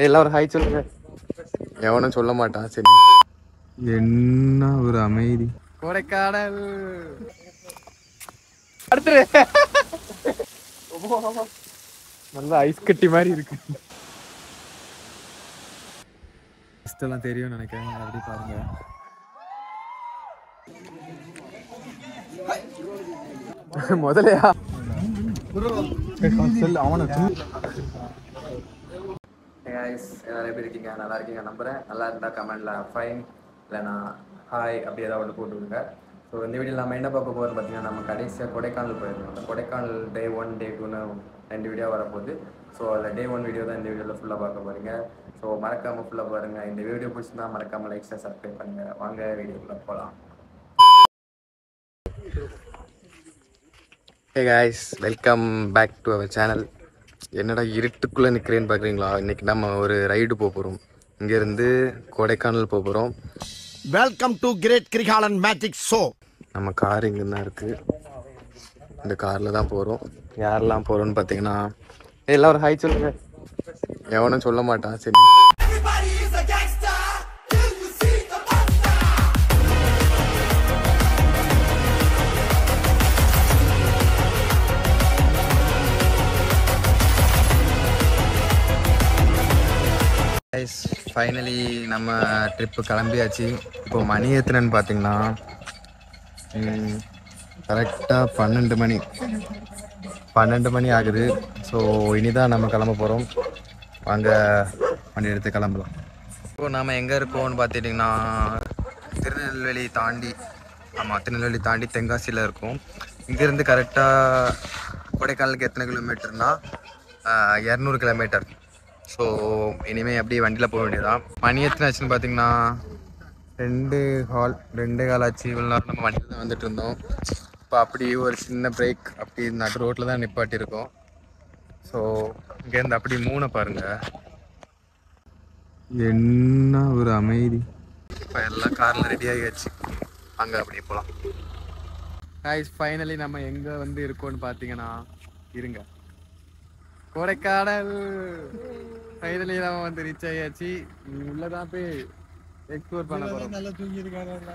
எல்லாரும் ஹாய் சொல்லுங்க எவனும் சொல்ல மாட்டான் சரி என்ன ஒரு அமைதி கொடைக்கானல் அடுத்து நல்லா ஐஸ் கட்டி மாதிரி இருக்கு எல்லாம் தெரியும் நினைக்கிறேன் அப்படி பாருங்க முதலையா கைஸ் எல்லாரும் எப்படி இருக்கீங்க நல்லா இருக்கீங்க நம்புறேன் நல்லா இருந்தா கமெண்ட்ல ஃபைன் இல்லைனா ஹாய் அப்படி ஏதாவது ஒன்று போட்டு விடுங்க ஸோ இந்த வீடியோ நம்ம என்ன பார்க்க போகிறோம் பார்த்தீங்கன்னா நம்ம கடைசியாக கொடைக்கானல் போயிருந்தோம் அந்த கொடைக்கானல் டே ஒன் டே டூன்னு ரெண்டு வீடியோ வரப்போகுது ஸோ அதில் டே ஒன் வீடியோ தான் இந்த வீடியோவில் ஃபுல்லாக பார்க்க போகிறீங்க ஸோ மறக்காமல் ஃபுல்லாக பாருங்கள் இந்த வீடியோ பிடிச்சிருந்தா மறக்காமல் லைக்ஸை சப்ஸ்கிரைப் பண்ணுங்கள் வாங்க வீடியோக்குள்ளே போகலாம் hey guys welcome back to our channel என்னடா இருட்டுக்குள்ளே நிற்கிறேன்னு பார்க்குறீங்களா இன்றைக்கி நம்ம ஒரு ரைடு போக போகிறோம் இங்கேருந்து கொடைக்கானல் போக போகிறோம் welcome to great Kirikalan magic show நம்ம கார் இங்கே தான் இருக்குது இந்த காரில் தான் போகிறோம் யாரெல்லாம் போகிறோம்னு பார்த்தீங்கன்னா எல்லாரும் ஹாய் சொல்லுங்க எவனும் சொல்ல மாட்டான் சரி கைஸ் ஃபைனலி நம்ம ட்ரிப்பு கிளம்பியாச்சு இப்போ மணி எத்தனைன்னு பார்த்தீங்கன்னா கரெக்டாக பன்னெண்டு மணி பன்னெண்டு மணி ஆகுது ஸோ இனிதான் நம்ம கிளம்ப போகிறோம் வாங்க வண்டி எடுத்து கிளம்பலாம் இப்போ நாம் எங்கே இருக்கோம்னு பார்த்துட்டிங்கன்னா திருநெல்வேலி தாண்டி ஆமாம் திருநெல்வேலி தாண்டி தென்காசியில் இருக்கோம் இங்கேருந்து கரெக்டாக கொடைக்கானலுக்கு எத்தனை கிலோமீட்டர்னா இரநூறு கிலோமீட்டர் ஸோ இனிமேல் அப்படியே வண்டியில் போக வேண்டியதான் மணி எத்தனை ஆச்சுன்னு பார்த்தீங்கன்னா ரெண்டு ஹால் ரெண்டு கால் ஆச்சு இவ்வளோ நேரம் நம்ம வண்டியில் தான் வந்துட்டு இருந்தோம் இப்போ அப்படி ஒரு சின்ன பிரேக் அப்படி நடு ரோட்டில் தான் நிப்பாட்டி இருக்கோம் ஸோ இங்கேருந்து அப்படி மூணை பாருங்க என்ன ஒரு அமைதி இப்போ எல்லாம் காரில் ரெடி ஆகியாச்சு அங்கே அப்படியே போகலாம் காய்ஸ் ஃபைனலி நம்ம எங்கே வந்து இருக்கோம்னு பார்த்தீங்கன்னா இருங்க கொடைக்கானல் ஃபைனலி நம்ம வந்து ரீச் ஆகியாச்சு உள்ளதான் போய் எக்ஸ்ப்ளோர் பண்ண போகிறோம்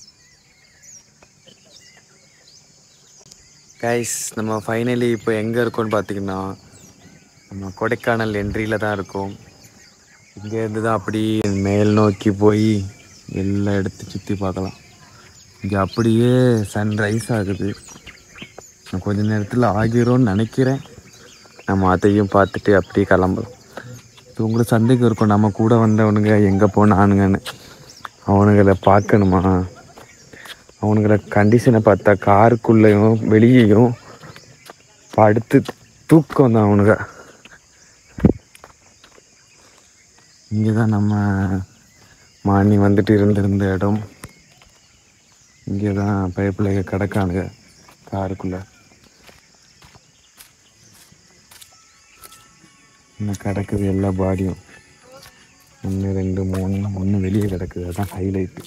கைஸ் நம்ம ஃபைனலி இப்போ எங்கே இருக்கோம்னு பார்த்தீங்கன்னா நம்ம கொடைக்கானல் என்ட்ரியில் தான் இருக்கோம் இங்கேருந்து தான் அப்படி மேல் நோக்கி போய் எல்லா இடத்தையும் சுற்றி பார்க்கலாம் இங்கே அப்படியே சன்ரைஸ் ஆகுது இன்னும் கொஞ்ச நேரத்தில் ஆகிரும்னு நினைக்கிறேன் நம்ம அதையும் பார்த்துட்டு அப்படியே கிளம்பலாம் இப்போ உங்களுக்கு சந்தேகம் இருக்கும் நம்ம கூட வந்தவனுங்க எங்கே போனானுங்கன்னு அவனுங்களை பார்க்கணுமா அவனுங்களை கண்டிஷனை பார்த்தா காருக்குள்ளேயும் வெளியேயும் படுத்து தூக்கம் தான் அவனுங்க இங்கே தான் நம்ம மாணி வந்துட்டு இருந்திருந்த இடம் இங்கே தான் பைப்பிள்ளைங்க கிடக்கானுங்க காருக்குள்ளே இன்னும் கிடக்குது எல்லா பாடியும் ஒன்று ரெண்டு மூணு ஒன்று வெளியே கிடக்குது அதான் ஹைலைட்டு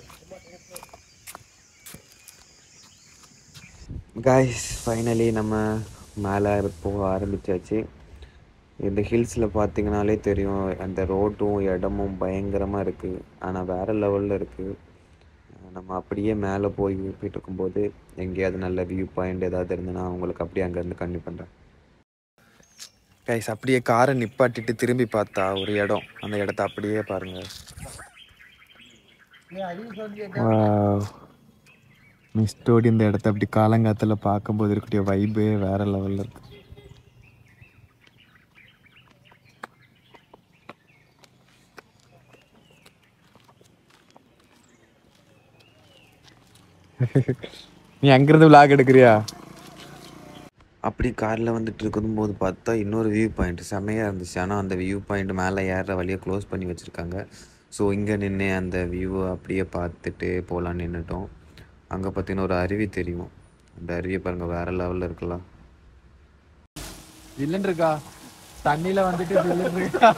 காய்ஸ் ஃபைனலி நம்ம மேலே போக ஆரம்பிச்சாச்சு இந்த ஹில்ஸில் பார்த்தீங்கனாலே தெரியும் அந்த ரோட்டும் இடமும் பயங்கரமாக இருக்குது ஆனால் வேறு லெவலில் இருக்குது நம்ம அப்படியே மேலே போய் போயிட்டு இருக்கும்போது எங்கேயாவது நல்ல வியூ பாயிண்ட் ஏதாவது இருந்ததுன்னா உங்களுக்கு அப்படியே அங்கேருந்து கண்டிப்பாக பண்ணுறேன் கைஸ் அப்படியே காரை நிப்பாட்டிட்டு திரும்பி பார்த்தா ஒரு இடம் அந்த இடத்த அப்படியே பாருங்க மிஸ்டோடி இந்த இடத்த அப்படி காலங்காத்துல பார்க்கும்போது இருக்கக்கூடிய வைபே வேற லெவல்ல இருக்கு நீ அங்கிருந்து விளாக் எடுக்கிறியா அப்படி காரில் வந்துட்டு இருக்கும்போது பார்த்தா இன்னொரு வியூ பாயிண்ட் செம்மையாக இருந்துச்சு ஆனால் அந்த வியூ பாயிண்ட் மேலே ஏற வழியை க்ளோஸ் பண்ணி வச்சுருக்காங்க ஸோ இங்கே நின்று அந்த வியூவை அப்படியே பார்த்துட்டு போகலான்னு நின்றுட்டோம் அங்கே பார்த்தீங்கன்னா ஒரு அருவி தெரியும் அந்த அருவியை பாருங்கள் வேறு லெவலில் இருக்கலாம் வில்லன் இருக்கா தண்ணியில வந்துட்டு வில்லன் இருக்கா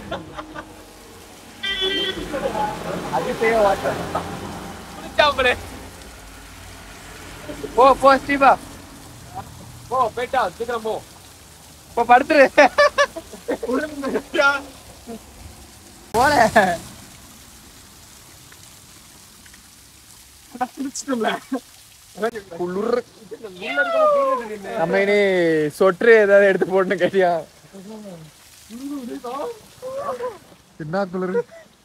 அதிசய வாட்டர் குளிச்சாம்பளே போ போ ஸ்டீவா போ போயிட்டா சீக்கிரம் போ போ படுத்துரு போல நம்ம இனி சொற்று ஏதாவது எடுத்து போடணும் கேட்டியா என்ன குளிர்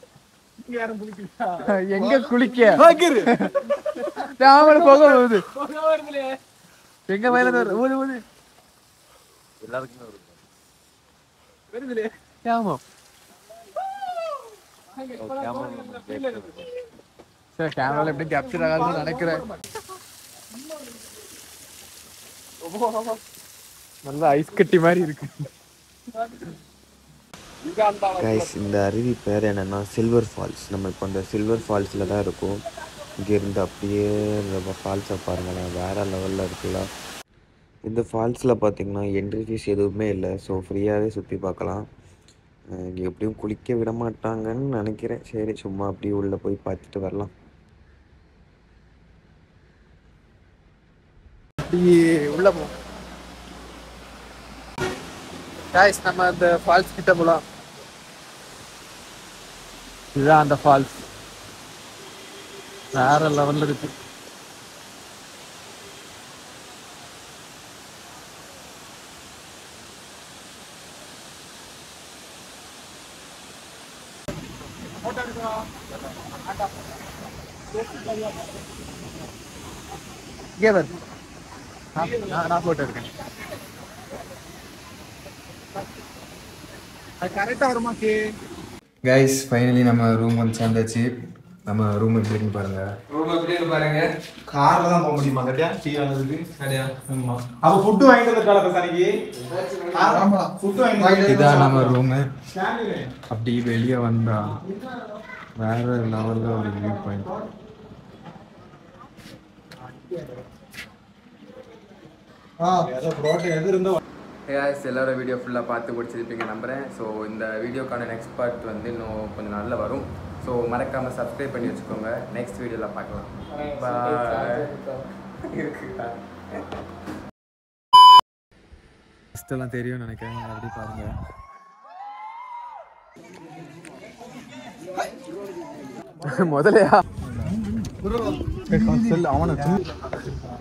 எங்க குளிக்க ஆமாம் போக போகுது எங்க வயல ஊது ஊது ஆமா சரி கேமரால எப்படி கேப்சர் ஆகாதுன்னு நினைக்கிறேன் நல்ல ஐஸ் கட்டி மாதிரி இருக்கு கைஸ் இந்த அருவி பேர் என்னென்னா சில்வர் ஃபால்ஸ் நம்ம இப்போ அந்த சில்வர் ஃபால்ஸில் தான் இருக்கோம் இங்கேருந்து அப்படியே நம்ம ஃபால்ஸை பாருங்களேன் வேறு லெவலில் இருக்குல்ல இந்த ஃபால்ஸில் பார்த்தீங்கன்னா என்ட்ரி ஃபீஸ் எதுவுமே இல்லை ஸோ ஃப்ரீயாகவே சுற்றி பார்க்கலாம் அஹ் இங்கே எப்படியும் குளிக்க விட மாட்டாங்கன்னு நினைக்கிறேன் சரி சும்மா அப்படியே உள்ளே போய் பார்த்துட்டு வரலாம் அப்படி உள்ள போ காய்ஸ் நம்ம அந்த ஃபால்ஸ் கிட்ட போலாம் இதுதான் அந்த ஃபால்ஸ் வேற லெவல்ல இருக்கு இங்கே வரு. நான் நான் நான் போட்டு இருக்கேன் அது கரெக்டாக வருமா கே கைஸ் ஃபைனலி நம்ம ரூம் வந்து சேர்ந்தாச்சு நம்ம ரூம் எப்படி இருக்குன்னு பாருங்க ரூம் எப்படி இருக்கு பாருங்க கார்ல தான் போக முடியுமா கட்டியா டீ வாங்குறதுக்கு ஆமா அப்ப ஃபுட் வாங்கிட்டு வந்த காலத்தை சனிக்கு ஆமா ஃபுட் வாங்கிட்டு இதான் நம்ம ரூமு ஸ்டாண்டிங் அப்படி வெளியே வந்தா வேற லெவலில் ஒரு வியூ பாயிண்ட் ஆ ஏதோ புரோட்டா எது இருந்தோ guys எல்லாரோட வீடியோ ஃபுல்லாக பார்த்து பிடிச்சிருப்பீங்க நம்புகிறேன் ஸோ இந்த வீடியோக்கான நெக்ஸ்ட் பார்ட் வந்து இன்னும் கொஞ்சம் நாளில் வரும் ஸோ மறக்காமல் சப்ஸ்கிரைப் பண்ணி வச்சுக்கோங்க நெக்ஸ்ட் வீடியோவில் பார்க்கலாம் பாய் இருக்குதா ஃபஸ்ட்டெல்லாம் தெரியும்னு நினைக்கிறேன் அப்படி பாருங்க முதலையா அவனை